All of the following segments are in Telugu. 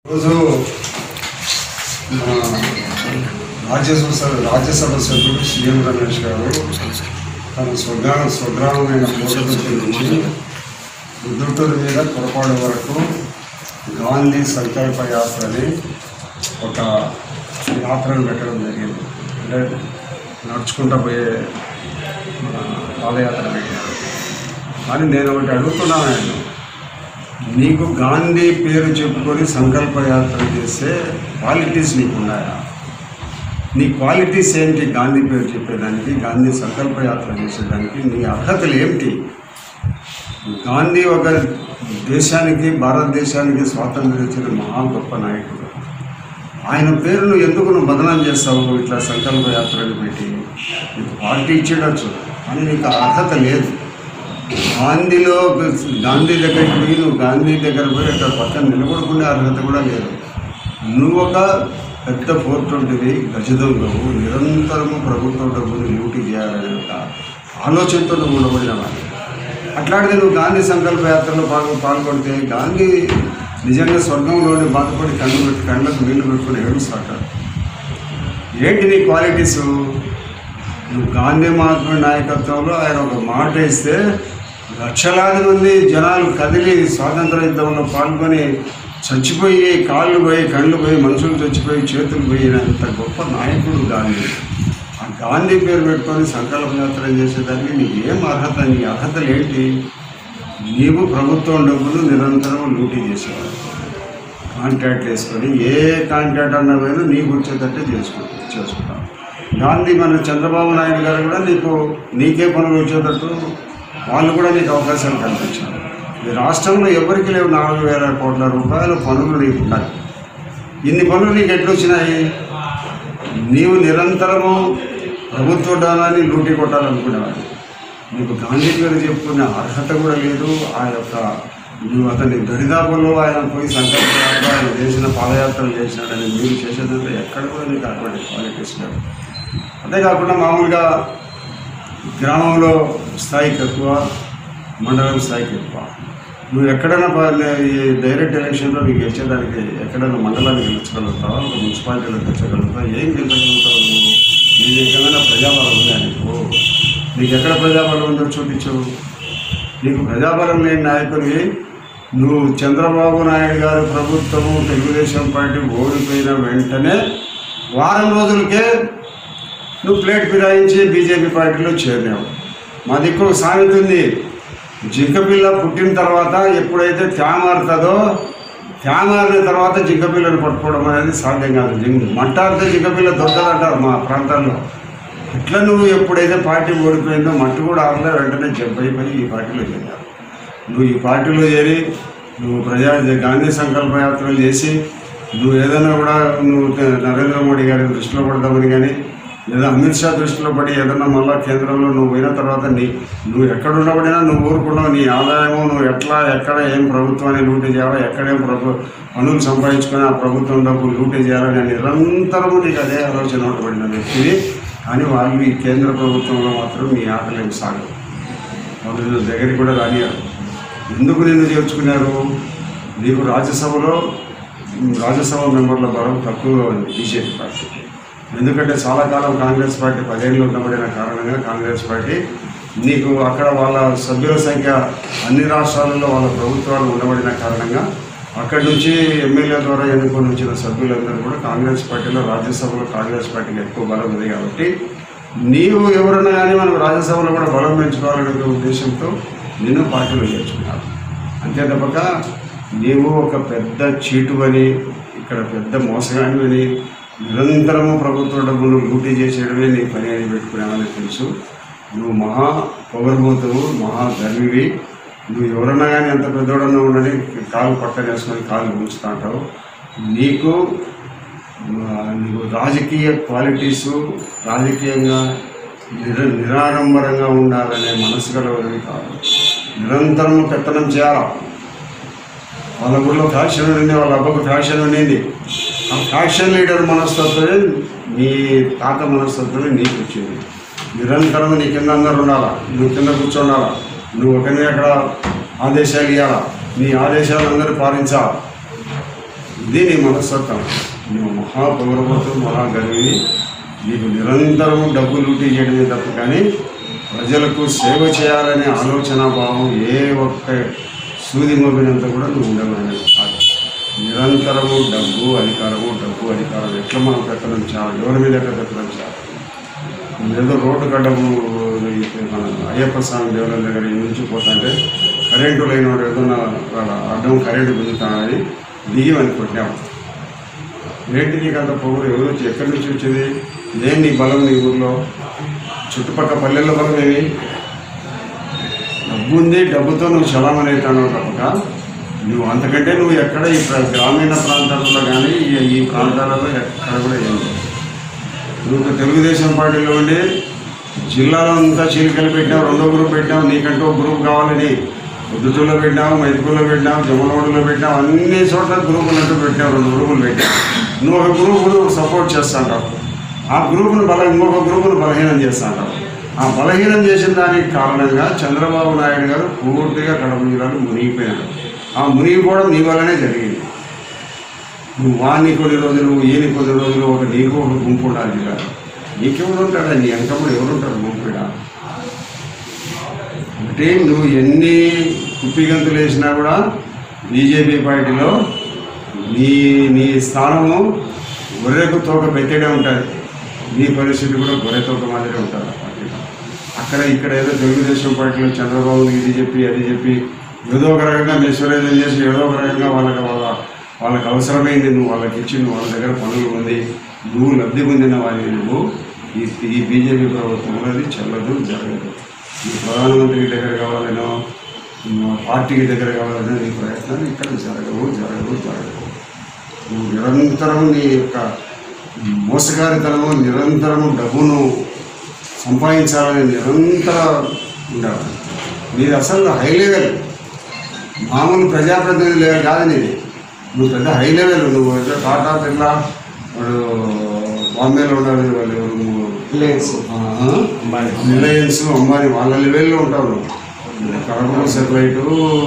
రోజు మన రాజ్యసభ సభ- రాజ్యసభ సభ్యుడు సీఎం రమేష్ గారు తన స్వగ్రా స్వగ్రామమైన పోషకుల నుంచి రుద్రుటూరు మీద పొరపాటు వరకు గాంధీ సంకల్ప యాత్రని ఒక యాత్రను పెట్టడం జరిగింది అంటే నడుచుకుంటూ పోయే మన పాదయాత్ర పెట్టారు కానీ నేను ఒకటి అడుగుతున్నాను ఆయన నీకు గాంధీ పేరు చెప్పుకొని సంకల్ప యాత్ర చేస్తే క్వాలిటీస్ నీకు ఉన్నాయా నీ క్వాలిటీస్ ఏంటి గాంధీ పేరు చెప్పేదానికి గాంధీ సంకల్ప యాత్ర చేసేదానికి నీ అర్హతలు ఏమిటి గాంధీ ఒక దేశానికి భారతదేశానికి స్వాతంత్రం ఇచ్చిన మహా గొప్ప నాయకుడు ఆయన పేరును ఎందుకు నువ్వు బదనాం చేస్తావు ఇట్లా సంకల్ప యాత్రలు పెట్టి నీకు పార్టీ ఇచ్చేయచ్చు కానీ నీకు ఆ అర్హత లేదు గాంధీలో గాంధీ దగ్గరికి పోయి నువ్వు గాంధీ దగ్గర పోయి అక్కడ పక్కన నిలబడుకునే అర్హత కూడా లేదు నువ్వు ఒక పెద్ద ఫోర్ ట్వంటీవి గజదొంగవు నిరంతరము ప్రభుత్వ డబ్బులు లూటీ చేయాలనే ఒక ఆలోచనతో నువ్వు ఉండబడిన వాడివి అట్లాంటిది నువ్వు గాంధీ సంకల్ప యాత్రలో పాల్గొ పాల్గొడితే గాంధీ నిజంగా స్వర్గంలోనే బాధపడి కళ్ళు పెట్టి కళ్ళకు నీళ్లు పెట్టుకుని ఏడుస్తాడు ఏంటి నీ క్వాలిటీస్ నువ్వు గాంధీ మహాత్ముడి నాయకత్వంలో ఆయన ఒక మాట ఇస్తే లక్షలాది మంది జనాలు కదిలి స్వాతంత్ర యుద్ధంలో పాల్గొని చచ్చిపోయి కాళ్ళు పోయి కళ్ళు పోయి మనుషులు చచ్చిపోయి చేతులు పోయినంత గొప్ప నాయకుడు గాంధీ ఆ గాంధీ పేరు పెట్టుకొని సంకల్ప యాత్ర చేసేదానికి నీకు ఏం అర్హత నీ అర్హతలు ఏంటి నీవు ప్రభుత్వం డబ్బులు నిరంతరం లూటీ చేసేవాడు కాంట్రాక్ట్ వేసుకొని ఏ కాంట్రాక్ట్ అన్న పోయినా నీకు వచ్చేటట్టే చేసుకుంటా చేసుకుంటాం గాంధీ మన చంద్రబాబు నాయుడు గారు కూడా నీకు నీకే పనులు వచ్చేటట్టు వాళ్ళు కూడా నీకు అవకాశాలు కల్పించారు ఈ రాష్ట్రంలో ఎవరికి లేవు నాలుగు వేల కోట్ల రూపాయల పనులు నీకు ఉన్నాయి ఇన్ని పనులు నీకు ఎట్లొచ్చినాయి నీవు నిరంతరము ప్రభుత్వ డాలాన్ని లూటీ కొట్టాలనుకునేవాడిని నీకు గాంధీ పేరు చెప్పుకునే అర్హత కూడా లేదు ఆ యొక్క నువ్వు అతని దరిదాపుల్లో ఆయన పోయి సంకల్ప యాత్ర ఆయన చేసిన పాదయాత్రలు చేసినాడని మీరు చేసేదంటే ఎక్కడ కూడా నీకు అటువంటి క్వాలిటీస్ లేవు అంతేకాకుండా మామూలుగా గ్రామంలో స్థాయికి ఎక్కువ మండలం స్థాయికి ఎక్కువ నువ్వు ఎక్కడైనా ప- ఈ డైరెక్ట్ ఎలక్షన్లో నీకు గెలిచేదానికి ఎక్కడైనా మండలానికి గెలిచగలుగుతావా ఒక మున్సిపాలిటీలో గెలిచగలుగుతావా ఏం గెలిచగలుగుతావు నువ్వు నీకు ఏమైనా ప్రజాబలం ఉందా నీకు నీకు ఎక్కడ ప్రజాబలం ఉందో చూపించు నీకు ప్రజాబలం లేని నాయకుడివి నువ్వు చంద్రబాబు నాయుడు గారి ప్రభుత్వము తెలుగుదేశం పార్టీ ఓడిపోయిన వెంటనే వారం రోజులకే నువ్వు ప్లేట్ ఫిరాయించి బీజేపీ పార్టీలో చేరినావు మా దిక్కు ఒక సామెత ఉంది జింకపిల్ల పుట్టిన తర్వాత ఎప్పుడైతే తేమారుతుందో తేమారిన తర్వాత జింకపిల్లను పట్టుకోవడం అనేది సాధ్యం కాదు జింక మట్టారితే జింకపిల్ల దొరకదంటారు మా ప్రాంతాల్లో ఇట్లా నువ్వు ఎప్పుడైతే పార్టీ ఓడిపోయిందో మట్టి కూడా ఆరలే వెంటనే జంప్ అయిపోయి ఈ పార్టీలో చేరావు నువ్వు ఈ పార్టీలో చేరి నువ్వు ప్రజా గాంధీ సంకల్ప యాత్రలు చేసి నువ్వు ఏదైనా కూడా నువ్వు నరేంద్ర మోడీ గారి దృష్టిలో పడదామని కానీ లేదా అమిత్ షా దృష్టిలో పడి ఏదన్నా మళ్ళా కేంద్రంలో నువ్వు పోయిన తర్వాత నీ నువ్వు ఎక్కడ ఉండబడినా నువ్వు ఊరుకున్నావు నీ ఆదాయము నువ్వు ఎట్లా ఎక్కడ ఏం ప్రభుత్వాన్ని లూటీ చేయాలో ఎక్కడేం ప్రభు పనులు సంపాదించుకొని ఆ ప్రభుత్వం డబ్బు లూటీ చేయాలని నిరంతరము నీకు అదే ఆలోచన ఉండబడిన వ్యక్తివి కానీ వాళ్ళు ఈ కేంద్ర ప్రభుత్వంలో మాత్రం నీ ఆటలేం సాగవు వాళ్ళు నిన్ను దగ్గరికి కూడా రానియారు ఎందుకు నిన్ను చేర్చుకున్నారు నీకు రాజ్యసభలో రాజ్యసభ మెంబర్ల బలం తక్కువగా ఉంది బీజేపీ పార్టీకి ఎందుకంటే చాలా కాలం కాంగ్రెస్ పార్టీ పదేళ్ళు ఉండబడిన కారణంగా కాంగ్రెస్ పార్టీ నీకు అక్కడ వాళ్ళ సభ్యుల సంఖ్య అన్ని రాష్ట్రాలలో వాళ్ళ ప్రభుత్వాలు ఉండబడిన కారణంగా అక్కడి నుంచి ఎమ్మెల్యే ద్వారా ఎన్నుకొని వచ్చిన సభ్యులందరూ కూడా కాంగ్రెస్ పార్టీలో రాజ్యసభలో కాంగ్రెస్ పార్టీకి ఎక్కువ బలం ఉంది కాబట్టి నీవు ఎవరన్నా కానీ మనం రాజ్యసభలో కూడా బలం పెంచుకోవాలనే ఉద్దేశంతో నిన్ను పార్టీలో చేర్చుకున్నారు అంతే తప్పక నీవు ఒక పెద్ద చీటు అని ఇక్కడ పెద్ద మోసగాని నిరంతరము ప్రభుత్వ డబ్బులు లూటీ చేసేయడమే నీ పని అని పెట్టుకున్నామని తెలుసు నువ్వు మహా పొగరబోతువు మహా గర్వివి నువ్వు ఎవరన్నా కానీ ఎంత పెద్దోడన్నా ఉండని కాలు పక్కన వేసుకొని కాలు ఉంచుతా అంటావు నీకు ఆ, నీకు రాజకీయ క్వాలిటీసు రాజకీయంగా నిర నిరాడంబరంగా ఉండాలనే మనసు గలవని కాదు నిరంతరం పెత్తనం చేయాలా వాళ్ళ ఊళ్ళో ఫ్యాక్షన్ ఉండింది వాళ్ళ అబ్బకు ఫ్యాక్షన్ ఉండింది ఆ ఫ్యాక్షన్ లీడర్ మనస్తత్వమే నీ తాత మనస్తత్వమే నీకు వచ్చింది నిరంతరం నీ కింద అందరు ఉండాలా నువ్వు కింద కూర్చోండాలా నువ్వు ఒకరిని అక్కడ ఆదేశాలు ఇవ్వాలా నీ ఆదేశాలు అందరూ పాలించాలి ఇది నీ మనస్తత్వం నువ్వు మహాపౌరవతు మహాగర్విని నీకు నిరంతరం డబ్బు లూటీ చేయడమే తప్ప కానీ ప్రజలకు సేవ చేయాలనే ఆలోచన భావం ఏ ఒక్క సూది మోపినంత కూడా నువ్వు ఉండగలిగినది కాదు నిరంతరము డబ్బు అధికారము డబ్బు అధికారం ఎట్లా మనం పెత్తరించాలి ఎవరి మీద ఎట్లా పెత్తరించాలి ఏదో రోడ్డు గడ్డము మన అయ్యప్ప స్వామి దేవుల దగ్గర ఈ నుంచి పోతుంటే కరెంటు లేని వాడు ఏదో నా వాళ్ళ అడ్డం కరెంటు గుంజుతానని దిగి అని కొట్టాము ఏంటి నీకు అంత పొగరు ఎవరు వచ్చి ఎక్కడి నుంచి వచ్చింది ఏం నీ బలం నీ ఊర్లో చుట్టుపక్కల పల్లెల బలం ఏమి డబ్బు ఉంది డబ్బుతో నువ్వు చలామణి అవుతావు తప్పక నువ్వు అంతకంటే నువ్వు ఎక్కడ ఈ ప్ర- గ్రామీణ ప్రాంతాలలో కానీ ఈ- ఈ ప్రాంతాలలో ఎక్కడ కూడా ఏం లేదు నువ్వు తెలుగుదేశం పార్టీలో ఉండి జిల్లాలో అంతా చీలికలు పెట్టినావు రెండో గ్రూప్ పెట్టినావు నీకంటూ ఒక గ్రూప్ కావాలని పొద్దుటూరులో పెట్టినావు మైదుకూరులో పెట్టినావు జమలవాడలో పెట్టినావు అన్ని చోట్ల గ్రూపులు అంటూ పెట్టినావు రెండు గ్రూపులు పెట్టావు నువ్వు ఒక గ్రూపును సపోర్ట్ చేస్తాంటావు ఆ గ్రూపును బల ఇంకొక గ్రూపును బలహీనం చేస్తాంటావు ఆ బలహీనం చేసిన దానికి కారణంగా చంద్రబాబు నాయుడు గారు పూర్తిగా కడప జిల్లాలో మునిగిపోయినాడు ఆ మునిగిపోవడం నీ వల్లనే జరిగింది నువ్వు వాణ్ణి కొన్ని రోజులు ఈయన కొన్ని రోజులు ఒక నీకు ఒక గుంపు ఉండాలి జిల్లా నీకెవరు ఉంటాడా నీ వెనకప్పుడు ఎవరుంటారు గుంపుడా అంటే నువ్వు ఎన్ని కుప్పిగంతులు వేసినా కూడా బీజేపీ పార్టీలో నీ నీ స్థానము గొర్రెకు తోక పెట్టేనే ఉంటుంది నీ పరిస్థితి కూడా గొర్రె తోక మాదిరే ఉంటుంది ఆ పార్టీలో అక్కడ ఇక్కడ ఏదో తెలుగుదేశం పార్టీలో చంద్రబాబు ఇది చెప్పి అది చెప్పి ఏదో ఒక రకంగా మెస్వరైజం చేసి ఏదో ఒక రకంగా వాళ్ళకి వాళ్ళ వాళ్ళకి అవసరమైంది నువ్వు వాళ్ళకి ఇచ్చి నువ్వు వాళ్ళ దగ్గర పనులు ఉంది నువ్వు లబ్ధి పొందిన వాడిని నువ్వు ఈ ఈ బీజేపీ ప్రభుత్వంలో అది చెల్లదు జరగదు నీ ప్రధానమంత్రికి దగ్గర కావాలనో నువ్వు పార్టీకి దగ్గర కావాలనో నీ ప్రయత్నాలు ఇక్కడ జరగవు జరగవు జరగవు నువ్వు నిరంతరం నీ యొక్క మోసగారితనము నిరంతరము డబ్బును సంపాదించాలని నిరంతర ఉండాలి నీది అసలు హై లెవెల్ మామూలు ప్రజాప్రతినిధి లెవెల్ కాదు నీది నువ్వు పెద్ద హై లెవెల్ నువ్వు ఏదో టాటా బిర్లా వాడు బాంబేలో ఉన్నారు వాళ్ళు ఎవరు నువ్వు రిలయన్స్ అంబానీ వాళ్ళ లెవెల్లో ఉంటావు నువ్వు కడపలో సెటిలైట్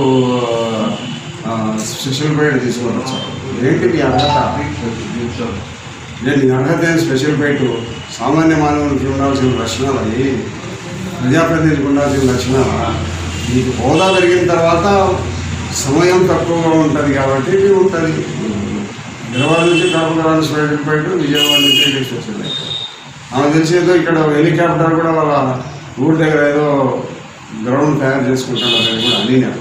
స్పెషల్ బైట్ తీసుకోవచ్చు ఏంటి నీ అర్హత నేను నీ అర్హత ఏం స్పెషల్ బైట్ సామాన్య మానవునికి ఉండాల్సిన లక్షణాలు అవి ప్రజాప్రతినిధికి ఉండాల్సిన లక్షణాలు నీకు హోదా పెరిగిన తర్వాత సమయం తక్కువగా ఉంటుంది కాబట్టి ఇది ఉంటుంది హైదరాబాద్ నుంచి కడప స్పెషల్ బైట్ విజయవాడ నుంచి స్పెషల్ బైట్ ఆమె తెలిసి ఏదో ఇక్కడ హెలికాప్టర్ కూడా వాళ్ళ ఊరి దగ్గర ఏదో గ్రౌండ్ తయారు చేసుకుంటున్నారని కూడా అనినారు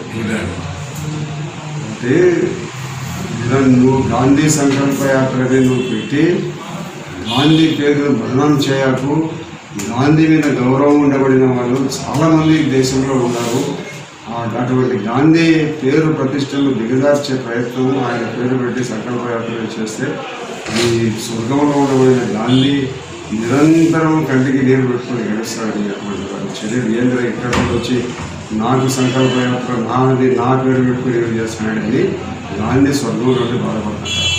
అంటే ఇలా నువ్వు గాంధీ సంకల్ప యాత్రని నువ్వు పెట్టి గాంధీ పేరు భరణం చేయకు గాంధీ మీద గౌరవం ఉండబడిన వాళ్ళు చాలామంది ఈ దేశంలో ఉన్నారు ఆ అటువంటి గాంధీ పేరు ప్రతిష్టలు దిగజార్చే ప్రయత్నం ఆయన పేరు పెట్టి సంకల్ప యాత్ర చేస్తే ఈ స్వర్గంలో ఉండబడిన గాంధీ నిరంతరం కంటికి నీరు పెట్టుకుని గడుస్తాడని అటువంటి వారి చర్యలు ఏంద్ర ఇక్కడ వచ్చి నాకు సంకల్ప యాత్ర నాది నా పేరు పెట్టుకుని ఏం చేస్తున్నాడని గాంధీ స్వర్గంలో నుండి బాధపడుతుంటారు